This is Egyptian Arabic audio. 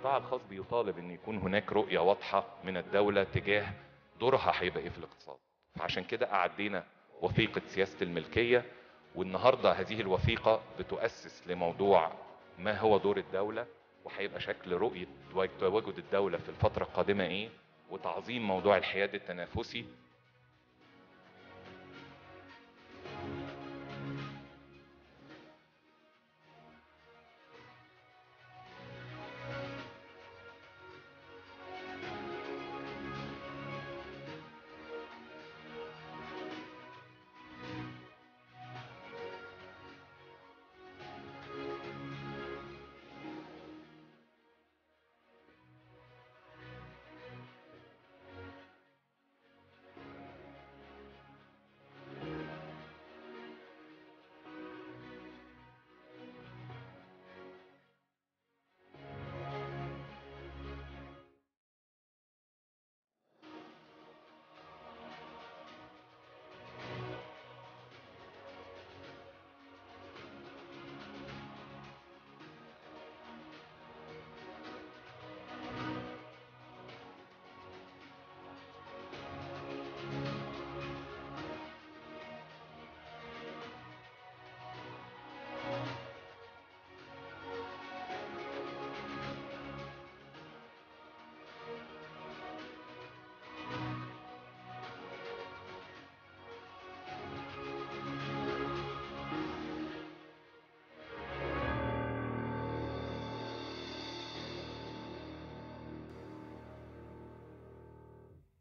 القطاع الخاص بيطالب ان يكون هناك رؤيه واضحه من الدوله تجاه دورها هيبقى ايه في الاقتصاد فعشان كده اعدينا وثيقه سياسه الملكيه والنهارده هذه الوثيقه بتؤسس لموضوع ما هو دور الدوله وهيبقى شكل رؤيه تواجد الدوله في الفتره القادمه ايه وتعظيم موضوع الحياد التنافسي